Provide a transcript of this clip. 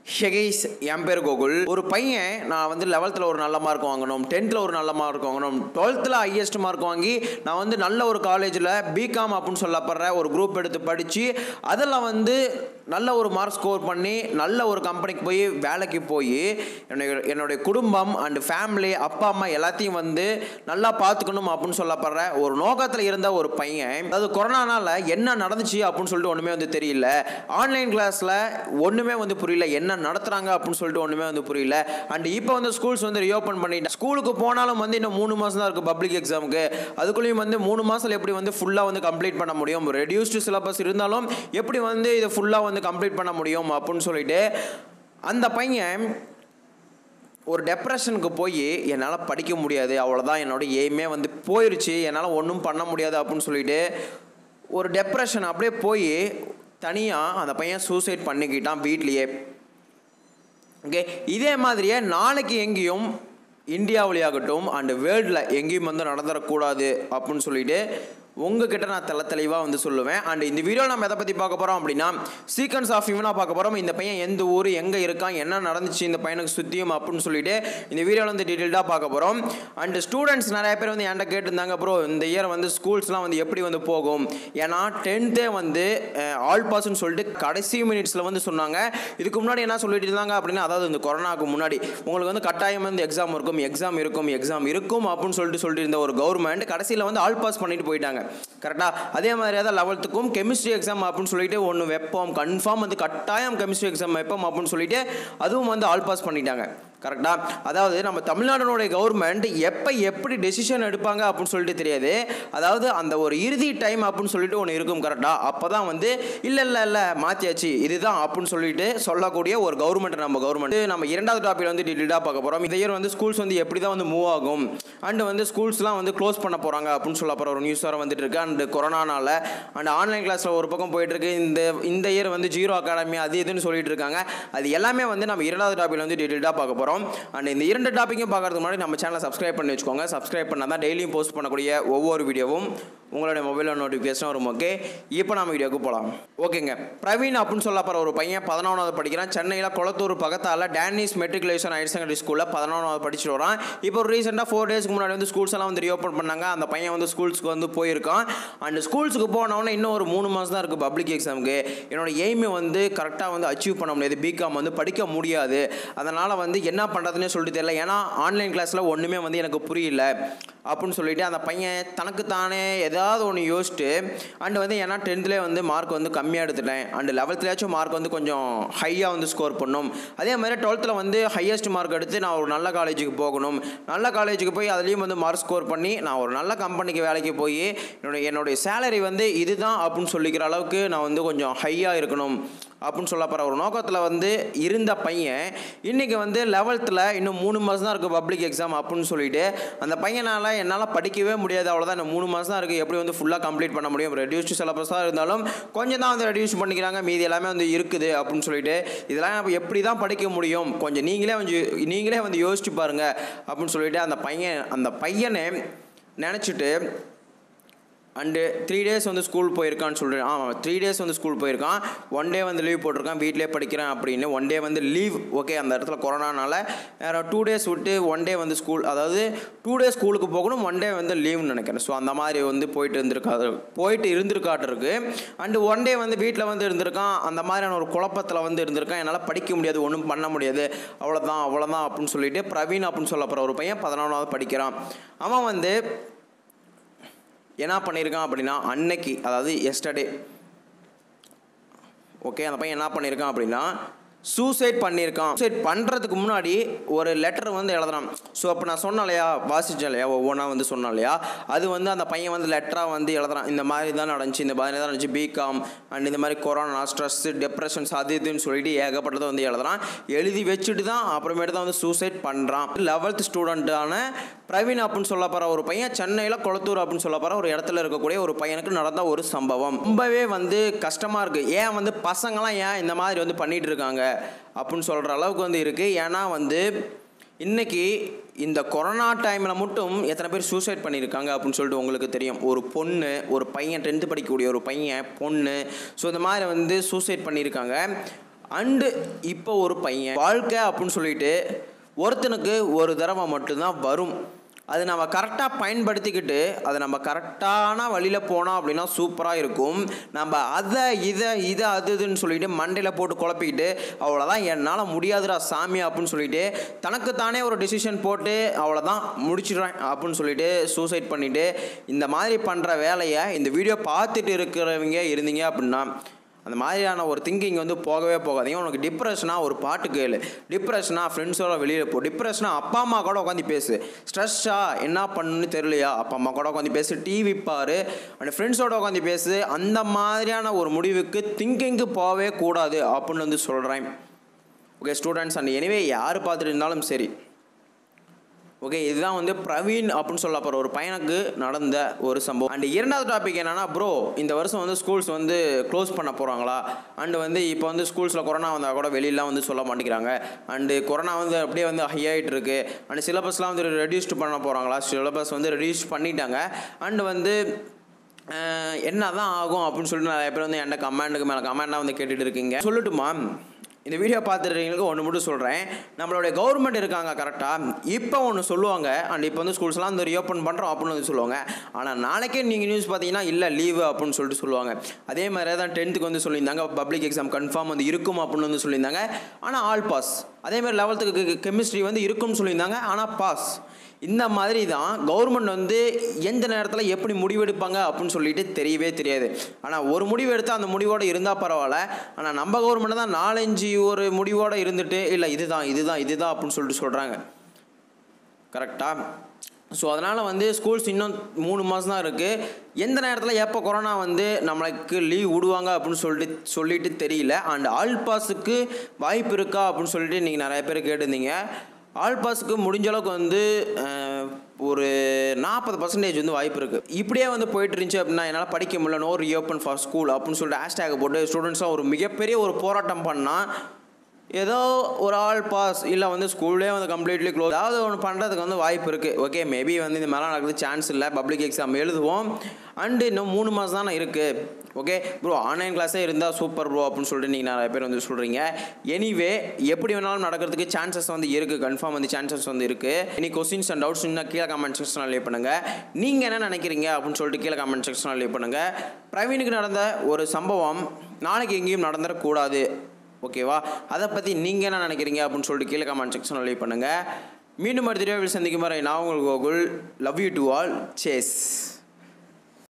ஷெகைஸ் என் பேர் கோகுல் ஒரு பையன் நான் வந்து லெவல்த்தில் ஒரு நல்ல மார்க் வாங்கணும் டென்த்தில் ஒரு நல்ல மார்க் வாங்கணும் டுவெல்த்தில் ஹையஸ்ட் மார்க் வாங்கி நான் வந்து நல்ல ஒரு காலேஜில் பிகாம் அப்படின்னு சொல்லப்படுற ஒரு குரூப் எடுத்து படித்து அதில் வந்து நல்ல ஒரு மார்க் ஸ்கோர் பண்ணி நல்ல ஒரு கம்பெனிக்கு போய் வேலைக்கு போய் என்னுடைய என்னுடைய குடும்பம் அண்ட் ஃபேமிலி அப்பா அம்மா எல்லாத்தையும் வந்து நல்லா பார்த்துக்கணும் அப்படின்னு சொல்லப்படுற ஒரு நோக்கத்தில் இருந்த ஒரு பையன் அதாவது கொரோனானால என்ன நடந்துச்சு அப்படின்னு சொல்லிட்டு ஒன்றுமே வந்து தெரியல ஆன்லைன் கிளாஸில் ஒன்றுமே வந்து புரியல என்ன நடத்துகிறாங்க அப்படின்னு சொல்லிட்டு ஒன்றுமே வந்து புரியல அண்ட் இப்போ வந்து ஸ்கூல்ஸ் வந்து ரீஓப்பன் பண்ணிட்டு ஸ்கூலுக்கு போனாலும் வந்து இன்னும் மூணு மாதம் தான் இருக்குது பப்ளிக் எக்ஸாமுக்கு அதுக்குள்ளேயும் வந்து மூணு மாதம் எப்படி வந்து ஃபுல்லாக வந்து கம்ப்ளீட் பண்ண முடியும் ரெடியூஸ்டு சிலபஸ் இருந்தாலும் எப்படி வந்து இதை ஃபுல்லாக வந்து கம்ப்ளீட் பண்ண முடியும் அப்படின்னு சொல்லிட்டு அந்த பையன் ஒரு டெப்ரெஷனுக்கு போய் என்னால் படிக்க முடியாது அவ்வளோதான் என்னோட எய்மே வந்து போயிருச்சு என்னால் ஒன்றும் பண்ண முடியாது அப்படின்னு சொல்லிட்டு ஒரு டெப்ரெஷன் அப்படியே போய் தனியாக அந்த பையன் சூசைட் பண்ணிக்கிட்டான் வீட்லேயே ஓகே இதே மாதிரியே நாளைக்கு எங்கேயும் இந்தியாவிலேயாகட்டும் அண்டு வேர்ல்டில் எங்கேயும் வந்து நடந்துடக்கூடாது அப்படின்னு சொல்லிட்டு உங்ககிட்ட நான் தெள்ள தெளிவாக வந்து சொல்லுவேன் அண்ட் இந்த வீடியோவில் நம்ம எதை பற்றி பார்க்க போகிறோம் அப்படின்னா சீக்வன்ஸ் ஆஃப் இவனாக பார்க்க போகிறோம் இந்த பையன் எந்த ஊர் எங்கே இருக்கான் என்ன நடந்துச்சு இந்த பையனுக்கு சுற்றியும் அப்படின்னு சொல்லிட்டு இந்த வீடியோவில் வந்து டீட்டெயில்டாக பார்க்க போகிறோம் அண்ட் ஸ்டூடெண்ட்ஸ் நிறைய பேர் வந்து என்கிட்ட கேட்டிருந்தாங்க ப்ரோ இந்த இயர் வந்து ஸ்கூல்ஸ்லாம் வந்து எப்படி வந்து போகும் ஏன்னா டென்த்தே வந்து ஆல் பாஸ்ன்னு சொல்லிட்டு கடைசி மினிட்ஸில் வந்து சொன்னாங்க இதுக்கு முன்னாடி என்ன சொல்லிட்டு இருந்தாங்க அப்படின்னா அதாவது இந்த கொரோனாவுக்கு முன்னாடி உங்களுக்கு வந்து கட்டாயம் வந்து எக்ஸாம் இருக்கும் எக்ஸாம் இருக்கும் எக்ஸாம் இருக்கும் அப்படின்னு சொல்லிட்டு சொல்லிட்டு இருந்த ஒரு கவர்மெண்ட் கடைசியில் வந்து ஆல் பாஸ் பண்ணிட்டு போயிட்டாங்க கரெக்டாக அதே மாதிரியே தான் லெவல்த்துக்கும் கெமிஸ்ட்ரி எக்ஸாம் அப்படின்னு சொல்லிட்டு ஒன்று வைப்போம் கன்ஃபார்ம் வந்து கட்டாயம் கெமிஸ்ட்ரி எக்ஸாம் வைப்போம் அப்படின்னு சொல்லிட்டு அதுவும் வந்து ஆல் பாஸ் பண்ணிட்டாங்க கரெக்டாக அதாவது நம்ம தமிழ்நாடுனுடைய கவர்மெண்ட் எப்போ எப்படி டெசிஷன் எடுப்பாங்க அப்படின்னு சொல்லிட்டு தெரியாது அதாவது அந்த ஒரு இறுதி டைம் அப்படின்னு சொல்லிட்டு ஒன்று இருக்கும் கரெக்டாக அப்போ தான் வந்து இல்லை இல்லை இல்லை மாற்றியாச்சு இதுதான் அப்படின்னு சொல்லிட்டு சொல்லக்கூடிய ஒரு கவர்மெண்ட் நம்ம கவர்மெண்ட் நம்ம இரண்டாவது டாபிக் வந்து டீட்டெயிலாக பார்க்க போகிறோம் இந்த இயர் வந்து ஸ்கூல்ஸ் வந்து எப்படி தான் வந்து மூவ் ஆகும் அண்ட் வந்து ஸ்கூல்ஸ்லாம் வந்து க்ளோஸ் பண்ண போகிறாங்க அப்படின்னு சொல்ல போகிற ஒரு நியூஸ் வர வந்துட்டு இருக்கு அண்ட் கொரோனானால அண்ட் ஆன்லைன் கிளாஸில் ஒரு பக்கம் போயிட்டு இருக்கு இந்த இந்த இயர் வந்து ஜீரோ அகாடமி அது இதுன்னு சொல்லிட்டு இருக்காங்க அது எல்லாமே வந்து நம்ம இரண்டாவது டாபிக் வந்து டீட்டெயிலாக பார்க்க போகிறோம் அண்ட் இந்த இரண்டு டாப்பிக்கும் பார்க்கறதுக்கு முன்னாடி நம்ம சேனலை சப்ஸ்கிரைப் பண்ணி வச்சுக்கோங்க சப்ஸ்கிரைப் பண்ணால் தான் டெய்லியும் போஸ்ட் பண்ணக்கூடிய ஒவ்வொரு வீடியோவும் உங்களுடைய மொபைலில் நோட்டிஃபிகேஷன் வரும் ஓகே இப்போ நம்ம வீடியோக்கு போகலாம் ஓகேங்க பிரவீன் அப்படின்னு சொல்ல போகிற ஒரு பையன் பதினொன்றாவது படிக்கிறான் சென்னையில் குளத்தூர் பக்கத்தால் டேனிஸ் மெட்ரிகுலேஷன் ஹையர் செகண்டரி ஸ்கூலில் பதினொன்றாவது படிச்சுட்டு வரான் இப்போ ஒரு ரீசெண்டாக ஃபோர் டேஸ்க்கு முன்னாடி வந்து ஸ்கூல்ஸ் எல்லாம் வந்து ரீஓப்பன் பண்ணாங்க அந்த பையன் வந்து ஸ்கூல்ஸ்க்கு வந்து போயிருக்கான் அண்ட் ஸ்கூல்ஸுக்கு போனவொடனே இன்னும் ஒரு மூணு மாதம் தான் இருக்குது பப்ளிக் எக்ஸாமுக்கு என்னோட எய்மை வந்து கரெக்டாக வந்து அச்சீவ் பண்ண முடியாது பிகாம் வந்து படிக்க முடியாது அதனால் வந்து என்ன பண்ணுறதுன்னு சொல்லிட்டு தெரியல ஏன்னா ஆன்லைன் கிளாஸில் ஒன்றுமே வந்து எனக்கு புரியல அப்படின்னு சொல்லிட்டு அந்த பையன் தனக்கு தானே ஏதாவது ஒன்று யோசிச்சுட்டு அண்டு வந்து ஏன்னா டென்த்லேயே வந்து மார்க் வந்து கம்மியாக எடுத்துட்டேன் அண்டு லெவல்த்லேயாச்சும் மார்க் வந்து கொஞ்சம் ஹையாக வந்து ஸ்கோர் பண்ணும் அதே மாதிரி டுவெல்த்தில் வந்து ஹையஸ்ட் மார்க் எடுத்து நான் ஒரு நல்ல காலேஜுக்கு போகணும் நல்ல காலேஜுக்கு போய் அதுலேயும் வந்து மார்க் ஸ்கோர் பண்ணி நான் ஒரு நல்ல கம்பெனிக்கு வேலைக்கு போய் என்னுடைய என்னுடைய சேலரி வந்து இதுதான் அப்படின்னு சொல்லிக்கிற அளவுக்கு நான் வந்து கொஞ்சம் ஹையாக இருக்கணும் அப்படின்னு சொல்லப்படுற ஒரு நோக்கத்தில் வந்து இருந்த பையன் இன்றைக்கி வந்து லெவல்த்தில் இன்னும் மூணு மாதம் தான் இருக்குது பப்ளிக் எக்ஸாம் அப்படின்னு சொல்லிட்டு அந்த பையனால் என்னால் படிக்கவே முடியாது அவ்வளோதான் இன்னும் மூணு மாதம் தான் இருக்குது எப்படி வந்து ஃபுல்லாக கம்ப்ளீட் பண்ண முடியும் ரெடியூஸ்டு சிலபஸாக இருந்தாலும் கொஞ்சம் தான் வந்து ரெடியூஸ் பண்ணிக்கிறாங்க மீதி எல்லாமே வந்து இருக்குது அப்படின்னு சொல்லிட்டு இதெல்லாம் நம்ம எப்படி தான் படிக்க முடியும் கொஞ்சம் நீங்களே வந்து நீங்களே வந்து யோசிச்சு பாருங்கள் அப்படின்னு சொல்லிட்டு அந்த பையன் அந்த பையனை நினச்சிட்டு அண்டு த்ரீ டேஸ் வந்து ஸ்கூல் போயிருக்கான்னு சொல்கிறேன் ஆமாம் த்ரீ டேஸ் வந்து ஸ்கூல் போயிருக்கான் ஒன் டே வந்து லீவ் போட்டிருக்கான் வீட்டிலே படிக்கிறேன் அப்படின்னு ஒன் டே வந்து லீவ் ஓகே அந்த இடத்துல கொரோனானால வேறு டூ டேஸ் விட்டு ஒன் டே வந்து ஸ்கூல் அதாவது டூ டே ஸ்கூலுக்கு போகணும் ஒன் டே வந்து லீவ்னு நினைக்கிறேன் ஸோ அந்த மாதிரி வந்து போயிட்டு இருந்திருக்காது போயிட்டு இருந்திருக்காட்டிருக்கு அண்டு ஒன் டே வந்து வீட்டில் வந்து இருந்திருக்கான் அந்த மாதிரியான ஒரு குழப்பத்தில் வந்து இருந்திருக்கான் என்னால் படிக்க முடியாது ஒன்றும் பண்ண முடியாது அவ்வளோதான் அவ்வளோதான் அப்படின்னு சொல்லிட்டு பிரவீன் அப்படின்னு சொல்லப்படுற ஒரு பையன் பதினொன்றாவது படிக்கிறான் அவன் வந்து என்ன பண்ணியிருக்கான் அப்படின்னா அன்னைக்கு அதாவது எஸ்டர்டே ஓகே அந்த பையன் என்ன பண்ணியிருக்கான் அப்படின்னா சூசைட் பண்ணியிருக்கான் சூசைட் பண்ணுறதுக்கு முன்னாடி ஒரு லெட்டர் வந்து எழுதுறான் ஸோ அப்போ நான் சொன்னேன் இல்லையா வாசிச்சேன் இல்லையா ஒவ்வொன்றா வந்து சொன்னேன் இல்லையா அது வந்து அந்த பையன் வந்து லெட்டராக வந்து எழுதுறான் இந்த மாதிரி தான் நடந்துச்சு இந்த மாதிரி தான் நடந்துச்சு பிகாம் அண்ட் இந்த மாதிரி கொரோனா ஸ்ட்ரெஸ் டெப்ரெஷன்ஸ் அது இதுன்னு சொல்லிட்டு ஏகப்பட்டதை வந்து எழுதுறான் எழுதி வச்சுட்டு தான் அப்புறமேட்டு தான் வந்து சூசைட் பண்ணுறான் லெவல்த் ஸ்டூடெண்ட்டான பிரவீன் அப்படின்னு சொல்ல போகிற ஒரு பையன் சென்னையில் கொளத்தூர் அப்படின்னு சொல்ல போகிற ஒரு இடத்துல இருக்கக்கூடிய ஒரு பையனுக்கு நடந்த ஒரு சம்பவம் ரொம்பவே வந்து கஷ்டமாக இருக்குது ஏன் வந்து பசங்களாம் ஏன் இந்த மாதிரி வந்து பண்ணிகிட்டு இருக்காங்க அப்படின்னு சொல்கிற அளவுக்கு வந்து இருக்குது ஏன்னா வந்து இன்றைக்கி இந்த கொரோனா டைமில் மட்டும் எத்தனை பேர் சூசைட் பண்ணியிருக்காங்க அப்படின்னு சொல்லிட்டு உங்களுக்கு தெரியும் ஒரு பொண்ணு ஒரு பையன் டென்த்து படிக்கக்கூடிய ஒரு பையன் பொண்ணு ஸோ இந்த மாதிரி வந்து சூசைட் பண்ணியிருக்காங்க அண்டு இப்போ ஒரு பையன் வாழ்க்கை அப்படின்னு சொல்லிட்டு ஒருத்தனுக்கு ஒரு தடவை மட்டும்தான் வரும் அது நம்ம கரெக்டாக பயன்படுத்திக்கிட்டு அதை நம்ம கரெக்டான வழியில் போனோம் அப்படின்னா சூப்பராக இருக்கும் நம்ம அதை இதை இதை அது இதுன்னு சொல்லிட்டு மண்டையில் போட்டு குழப்பிக்கிட்டு அவ்வளோதான் என்னால் முடியாதுடா சாமி அப்படின்னு சொல்லிட்டு தனக்குத்தானே ஒரு டெசிஷன் போட்டு அவ்வளோதான் முடிச்சிடுறேன் அப்படின்னு சொல்லிட்டு சூசைட் பண்ணிவிட்டு இந்த மாதிரி பண்ணுற வேலையை இந்த வீடியோ பார்த்துட்டு இருக்கிறவங்க இருந்தீங்க அப்படின்னா அந்த மாதிரியான ஒரு திங்கிங் வந்து போகவே போகாதீங்க உனக்கு டிப்ரெஷனாக ஒரு பாட்டு கேளு டிப்ரெஷனாக ஃப்ரெண்ட்ஸோட வெளியில் போ டிப்ரெஷனாக அப்பா அம்மா கூட உட்காந்து பேசு ஸ்ட்ரெஸ்ஸாக என்ன பண்ணுன்னு தெரியலையா அப்பா அம்மா கூட உட்காந்து பேசு டிவி பாரு அண்ட் ஃப்ரெண்ட்ஸோட உட்காந்து பேசு அந்த மாதிரியான ஒரு முடிவுக்கு திங்கிங்க்கு போகவே கூடாது அப்படின்னு வந்து சொல்கிறேன் ஓகே ஸ்டூடெண்ட்ஸ் அண்ட் எனிவே யார் பார்த்துட்டு இருந்தாலும் சரி ஓகே இதுதான் வந்து பிரவீன் அப்படின்னு சொல்ல போகிற ஒரு பையனுக்கு நடந்த ஒரு சம்பவம் அண்ட் இரண்டாவது டாபிக் என்னன்னா ப்ரோ இந்த வருஷம் வந்து ஸ்கூல்ஸ் வந்து க்ளோஸ் பண்ண போகிறாங்களா அண்டு வந்து இப்போ வந்து ஸ்கூல்ஸில் கொரோனா வந்தால் கூட வெளியெலாம் வந்து சொல்ல மாட்டேங்கிறாங்க அண்டு கொரோனா வந்து அப்படியே வந்து ஹை ஆகிட்டு இருக்கு அண்ட் சிலபஸ்லாம் வந்து ரெடியூஸ்ட் பண்ண போகிறாங்களா சிலபஸ் வந்து ரெடியூஸ் பண்ணிட்டாங்க அண்டு வந்து என்ன தான் ஆகும் அப்படின்னு சொல்லிட்டு நிறைய பேர் வந்து என்கிட்ட கமெண்ட்டுக்கு மேலே கமெண்ட்லாம் வந்து கேட்டுட்டு இருக்கீங்க சொல்லட்டுமா இந்த வீடியோ பார்த்துருக்கீங்களுக்கு ஒன்று மட்டும் சொல்கிறேன் நம்மளுடைய கவர்மெண்ட் இருக்காங்க கரெக்டாக இப்போ ஒன்று சொல்லுவாங்க அண்ட் இப்போ வந்து ஸ்கூல்ஸ்லாம் வந்து ரீஓப்பன் பண்ணுறோம் அப்படின்னு வந்து சொல்லுவாங்க ஆனால் நாளைக்கே நீங்கள் நியூஸ் பார்த்தீங்கன்னா இல்லை லீவு அப்படின்னு சொல்லிட்டு சொல்லுவாங்க அதே மாதிரி தான் டென்த்துக்கு வந்து சொல்லியிருந்தாங்க பப்ளிக் எக்ஸாம் கன்ஃபார்ம் வந்து இருக்கும் அப்படின்னு வந்து சொல்லியிருந்தாங்க ஆனால் ஆல் பாஸ் அதே மாதிரி லெவல்த்துக்கு கெமிஸ்ட்ரி வந்து இருக்கும்னு சொல்லியிருந்தாங்க ஆனால் பாஸ் இந்த மாதிரி தான் கவர்மெண்ட் வந்து எந்த நேரத்தில் எப்படி முடிவெடுப்பாங்க அப்படின்னு சொல்லிட்டு தெரியவே தெரியாது ஆனால் ஒரு முடிவு எடுத்தால் அந்த முடிவோடு இருந்தால் பரவாயில்ல ஆனால் நம்ம கவர்மெண்ட் தான் நாலஞ்சு ஒரு முடிவோடு இருந்துட்டு இல்லை இதுதான் இதுதான் இதுதான் அப்படின்னு சொல்லிட்டு சொல்கிறாங்க கரெக்டாக ஸோ அதனால் வந்து ஸ்கூல்ஸ் இன்னும் மூணு மாதம் தான் இருக்குது எந்த நேரத்தில் எப்போ கொரோனா வந்து நம்மளுக்கு லீவ் விடுவாங்க அப்படின்னு சொல்லிட்டு சொல்லிட்டு தெரியல அண்ட் ஆல் பாஸுக்கு வாய்ப்பு இருக்கா அப்படின்னு சொல்லிட்டு நீங்கள் நிறைய பேர் கேட்டிருந்தீங்க ஆல் பாஸுக்கு முடிஞ்ச அளவுக்கு வந்து ஒரு நாற்பது பர்சன்டேஜ் வந்து வாய்ப்பு இருக்குது இப்படியே வந்து போயிட்டு இருந்துச்சு அப்படின்னா என்னால் படிக்க முடியல நோ ரீஓப்பன் ஃபார் ஸ்கூல் அப்படின்னு சொல்லிட்டு ஹேஷ்டேக் போட்டு ஸ்டூடெண்ட்ஸாக ஒரு மிகப்பெரிய ஒரு போராட்டம் பண்ணால் ஏதோ ஒரு ஆள் பாஸ் இல்லை வந்து ஸ்கூல்லே வந்து கம்ப்ளீட்லி க்ளோஸ் ஏதாவது ஒன்று பண்ணுறதுக்கு வந்து வாய்ப்பு இருக்குது ஓகே மேபி வந்து இந்த மாதிரிலாம் நடக்குது சான்ஸ் இல்லை பப்ளிக் எக்ஸாம் எழுதுவோம் அண்டு இன்னும் மூணு மாதம் தானே இருக்குது ஓகே ப்ரோ ஆன்லைன் கிளாஸே இருந்தால் சூப்பர் ப்ரோ அப்படின்னு சொல்லிட்டு நீங்கள் நிறைய பேர் வந்து சொல்கிறீங்க எனிவே எப்படி வேணாலும் நடக்கிறதுக்கு சான்சஸ் வந்து இருக்குது கன்ஃபார்ம் வந்து சான்சஸ் வந்து இருக்குது இனி கொஸ்டின்ஸ் அண்ட் டவுட்ஸ் இன்னும் கீழே கமெண்ட் செக்ஷனில் லீவ் பண்ணுங்கள் நீங்கள் என்ன நினைக்கிறீங்க அப்படின்னு சொல்லிட்டு கீழே கமெண்ட் செக்ஷனில் லீவ் பண்ணுங்கள் பிரவீனுக்கு நடந்த ஒரு சம்பவம் நாளைக்கு எங்கேயும் நடந்துடக்கூடாது ஓகேவா அதை பற்றி நீங்கள் என்ன நினைக்கிறீங்க அப்படின்னு சொல்லிட்டு கீழே கமெண்ட் செக்ஷனில் லீவ் பண்ணுங்கள் மீண்டும் அடுத்த வீடியோவில் சந்திக்கும் வரை நான் உங்கள் Gokul love you to all chase